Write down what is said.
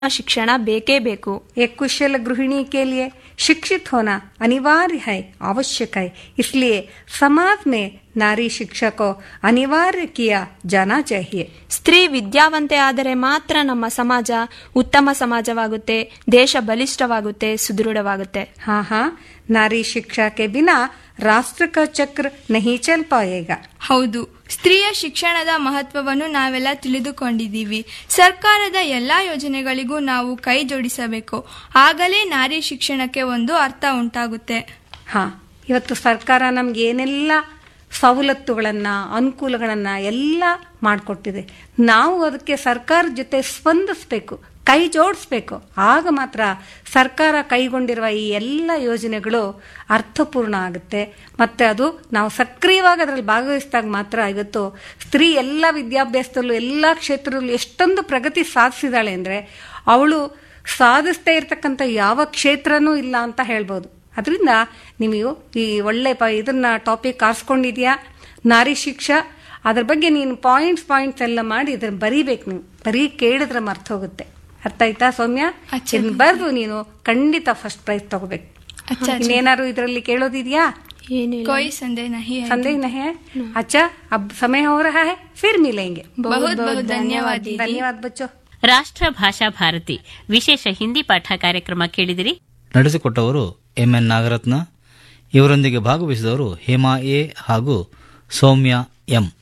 शिक्षण ಬೇಕೇ ಬೇಕು एक कुशल गृहिणी के लिए शिक्षित होना अनिवार्य है आवश्यक है इसलिए समाज में नारी शिक्षा को अनिवार्य किया जाना चाहिए ಸ್ತ್ರೀ ವಿದ್ಯಾವಂತೆ ಆದರೆ ಮಾತ್ರ ನಮ್ಮ ಸಮಾಜ ಉತ್ತಮ ಸಮಾಜವಾಗುತ್ತೆ ದೇಶ ಬಲಿಷ್ಠವಾಗುತ್ತೆ ಸುದೃಢವಾಗುತ್ತೆ हाँ हाँ नारी शिक्षा के बिना राष्ट्र का चक्र नहीं चल पाएगा ಹೌದು ಸ್ತ್ರೀಯ ಶಿಕ್ಷಣದ ಮಹತ್ವವನ್ನು ನಾವೆಲ್ಲ ತಿಳಿದುಕೊಂಡಿದ್ದೀವಿ ಸರ್ಕಾರದ ಎಲ್ಲಾ ಯೋಜನೆಗಳಿಗೂ ನಾವು ಕೈ ಜೋಡಿಸಬೇಕು ಆಗಲೇ ನಾರಿ ಶಿಕ್ಷಣಕ್ಕೆ ಒಂದು ಅರ್ಥ ಉಂಟಾಗುತ್ತೆ ಹಾ ಇವತ್ತು ಸರ್ಕಾರ ನಮ್ಗೆ ಏನೆಲ್ಲ ಸವಲತ್ತುಗಳನ್ನ ಅನುಕೂಲಗಳನ್ನ ಎಲ್ಲ ಮಾಡಿಕೊಟ್ಟಿದೆ ನಾವು ಅದಕ್ಕೆ ಸರ್ಕಾರದ ಜೊತೆ ಸ್ಪಂದಿಸಬೇಕು ಕೈ ಜೋಡಿಸ್ಬೇಕು ಆಗ ಮಾತ್ರ ಸರ್ಕಾರ ಕೈಗೊಂಡಿರುವ ಈ ಎಲ್ಲ ಯೋಜನೆಗಳು ಅರ್ಥಪೂರ್ಣ ಆಗುತ್ತೆ ಮತ್ತೆ ಅದು ನಾವು ಸಕ್ರಿಯವಾಗಿ ಅದರಲ್ಲಿ ಭಾಗವಹಿಸಿದಾಗ ಮಾತ್ರ ಇವತ್ತು ಸ್ತ್ರೀ ಎಲ್ಲ ವಿದ್ಯಾಭ್ಯಾಸದಲ್ಲೂ ಎಲ್ಲ ಕ್ಷೇತ್ರದಲ್ಲೂ ಎಷ್ಟೊಂದು ಪ್ರಗತಿ ಸಾಧಿಸಿದಾಳೆ ಅಂದರೆ ಅವಳು ಸಾಧಿಸ್ತಾ ಇರ್ತಕ್ಕಂಥ ಯಾವ ಕ್ಷೇತ್ರನೂ ಇಲ್ಲ ಅಂತ ಹೇಳ್ಬೋದು ಅದರಿಂದ ನೀವು ಈ ಒಳ್ಳೆ ಪ ಇದನ್ನ ಟಾಪಿಕ್ ಆರಿಸ್ಕೊಂಡಿದ್ಯಾ ನಾರಿ ಶಿಕ್ಷಾ ಅದ್ರ ಬಗ್ಗೆ ನೀನು ಪಾಯಿಂಟ್ಸ್ ಪಾಯಿಂಟ್ಸ್ ಎಲ್ಲ ಮಾಡಿ ಇದನ್ನ ಬರೀಬೇಕು ನೀವು ಬರೀ ಕೇಳಿದ್ರೆ ಮರ್ತ ಹೋಗುತ್ತೆ ಅರ್ಥ ಆಯ್ತಾ ಸೌಮ್ಯ ಅಚ್ಚ. ಇದನ್ನ ಬರೆದು ನೀನು ಖಂಡಿತ ಫಸ್ಟ್ ಪ್ರೈಸ್ ತಗೋಬೇಕು ಅಚ್ಚ, ಅಚ್ಚ. ಇನ್ನೇನಾದ್ರು ಇದರಲ್ಲಿ ಕೇಳೋದಿದ್ಯಾ ಏನಿಲ್ಲ कोई संदेह नहीं है संदेह नहीं है अच्छा अब समय हो रहा है फिर मिलेंगे बहुत बहुत धन्यवाद दीदी धन्यवाद बच्चों ರಾಷ್ಟ್ರ ಭಾಷಾ ಭಾರತಿ ವಿಶೇಷ ಹಿಂದಿ ಪಾಠ ಕಾರ್ಯಕ್ರಮ ಕೇಳಿದಿರಿ ನಡೆಸಿಕೊಟ್ಟವರು ಎಂ ಎನ್ ನಾಗರತ್ನ ಇವರೊಂದಿಗೆ ಭಾಗವಹಿಸಿದವರು ಹೇಮಾ ಎ ಹಾಗೂ ಸೌಮ್ಯ ಎಂ